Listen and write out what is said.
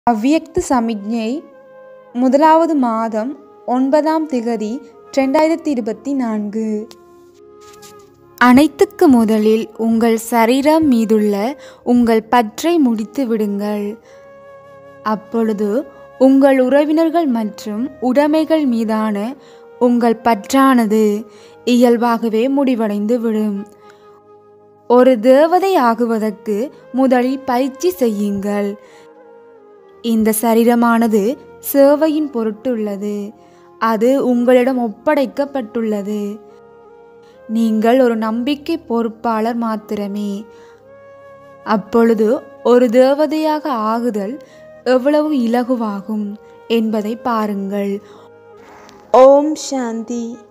அவ்வியக்த சமிக்ஞை முதலாவது மாதம் ஒன்பதாம் திகதி ரெண்டாயிரத்தி இருபத்தி நான்கு அனைத்துக்கு முதலில் உங்கள் சரீரம் மீதுள்ள உங்கள் பற்றை முடித்து விடுங்கள் அப்பொழுது உங்கள் உறவினர்கள் மற்றும் உடைமைகள் மீதான உங்கள் பற்றானது இயல்பாகவே முடிவடைந்து விடும் ஒரு தேவதை ஆகுவதற்கு முதலில் பயிற்சி செய்யுங்கள் இந்த சரீரமானது சேவையின் பொருட்டுள்ளது அது உங்களிடம் ஒப்படைக்கப்பட்டுள்ளது நீங்கள் ஒரு நம்பிக்கை பொறுப்பாளர் மாத்திரமே அப்பொழுது ஒரு தேவதையாக ஆகுதல் எவ்வளவு இலகுவாகும் என்பதை பாருங்கள் ஓம் சாந்தி